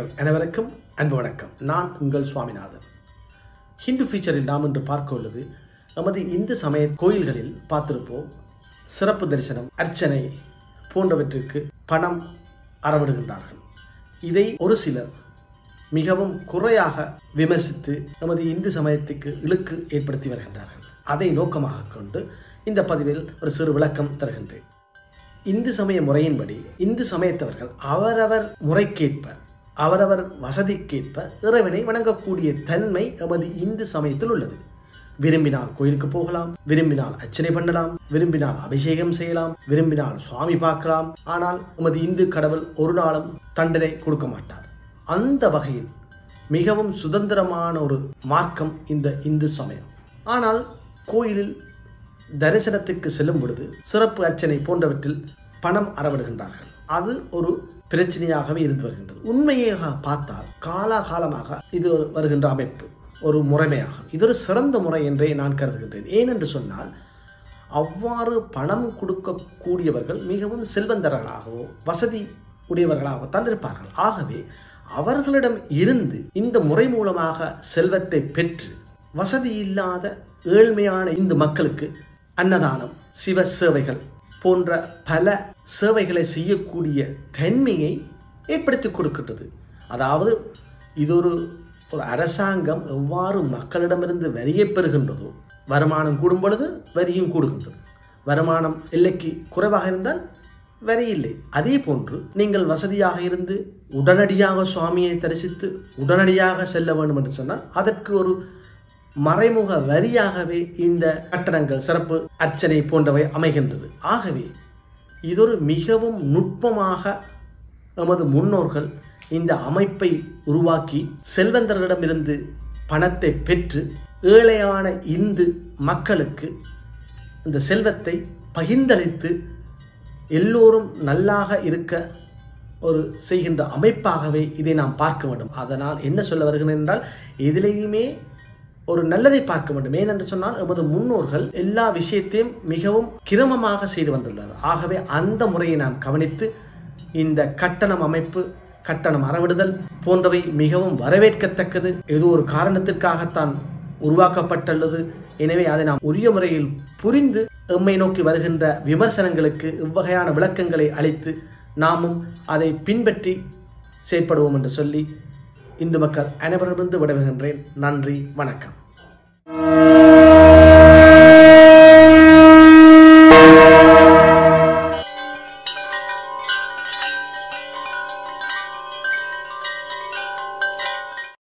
மக்கள் அனைவருக்கும் அன்பு வணக்கம் நான் உங்கள் சுவாமிநாதன் ஹிந்து ஃபீச்சரில் நாம் இன்று பார்க்க உள்ளது நமது இந்து சமய கோயில்களில் பார்த்திருப்போம் சிறப்பு தரிசனம் அர்ச்சனை போன்றவற்றிற்கு பணம் அறவிடுகின்றார்கள் இதை ஒரு சிலர் மிகவும் குறையாக விமர்சித்து நமது இந்து சமயத்துக்கு இழுக்கு ஏற்படுத்தி வருகின்றார்கள் அதை நோக்கமாக கொண்டு இந்த பதிவில் ஒரு சிறு விளக்கம் தருகின்றேன் இந்து சமய முறையின்படி இந்து சமயத்தவர்கள் அவரவர் முறைக்கேற்ப அவரவர் வசதிக்கேற்ப இறைவனை வணங்கக்கூடிய தன்மை எமது இந்து சமயத்தில் உள்ளது விரும்பினால் கோயிலுக்கு போகலாம் விரும்பினால் அர்ச்சனை பண்ணலாம் விரும்பினால் அபிஷேகம் செய்யலாம் விரும்பினால் சுவாமி பார்க்கலாம் ஆனால் எமது இந்து கடவுள் ஒரு நாளும் தண்டனை கொடுக்க மாட்டார் அந்த வகையில் மிகவும் சுதந்திரமான ஒரு மார்க்கம் இந்த இந்து சமயம் ஆனால் கோயிலில் தரிசனத்துக்கு செல்லும் பொழுது சிறப்பு அர்ச்சனை போன்றவற்றில் பணம் அறவிடுகின்றார்கள் அது ஒரு பிரச்சனையாகவே இருந்து வருகின்றது உண்மையாக பார்த்தால் காலாகாலமாக இது ஒரு வருகின்ற அமைப்பு ஒரு முறைமையாகும் இது ஒரு சிறந்த முறை என்றே நான் கருதுகின்றேன் ஏனென்று சொன்னால் அவ்வாறு பணம் கொடுக்கக்கூடியவர்கள் மிகவும் செல்வந்தர்களாகவோ வசதி உடையவர்களாகத்தான் இருப்பார்கள் ஆகவே அவர்களிடம் இருந்து இந்த முறை மூலமாக செல்வத்தை பெற்று வசதி இல்லாத ஏழ்மையான இந்து மக்களுக்கு அன்னதானம் சிவ சேவைகள் போன்ற பல சேவைகளை செய்யக்கூடிய தன்மையை ஏற்படுத்தி கொடுக்கின்றது அதாவது இது ஒரு ஒரு அரசாங்கம் எவ்வாறு மக்களிடமிருந்து வரியை பெறுகின்றதோ வருமானம் கூடும் பொழுது வரியும் கூடுகின்றது வருமானம் எல்லைக்கு குறைவாக இருந்தால் வரி இல்லை அதே போன்று நீங்கள் வசதியாக இருந்து உடனடியாக சுவாமியை தரிசித்து உடனடியாக செல்ல வேண்டும் என்று சொன்னால் அதற்கு ஒரு மறைமுக வரியாகவே இந்த கட்டணங்கள் சிறப்பு அர்ச்சனை போன்றவை அமைகின்றது ஆகவே இதொரு மிகவும் நுட்பமாக நமது முன்னோர்கள் இந்த அமைப்பை உருவாக்கி செல்வந்தர்களிடமிருந்து பணத்தை பெற்று ஏழையான இந்து மக்களுக்கு இந்த செல்வத்தை பகிர்ந்தளித்து எல்லோரும் நல்லாக இருக்க ஒரு செய்கின்ற அமைப்பாகவே இதை நாம் பார்க்க வேண்டும் அதனால் என்ன சொல்ல வருகிறேன் என்றால் எதிலேயுமே ஒரு நல்லதை பார்க்க வேண்டும் ஏனென்று சொன்னால் எமது முன்னோர்கள் எல்லா விஷயத்தையும் மிகவும் கிரமமாக செய்து வந்துள்ளனர் ஆகவே அந்த முறையை நாம் கவனித்து இந்த கட்டணம் அமைப்பு கட்டணம் அறவிடுதல் போன்றவை மிகவும் வரவேற்கத்தக்கது ஏதோ ஒரு காரணத்திற்காகத்தான் உருவாக்கப்பட்டுள்ளது எனவே அதை நாம் உரிய முறையில் புரிந்து எம்மை நோக்கி வருகின்ற விமர்சனங்களுக்கு இவ்வகையான விளக்கங்களை அளித்து நாமும் அதை பின்பற்றி செயற்படுவோம் என்று சொல்லி இந்து மக்கள் அனைவரிடமிருந்து விடைபெறுகின்றேன் நன்றி வணக்கம்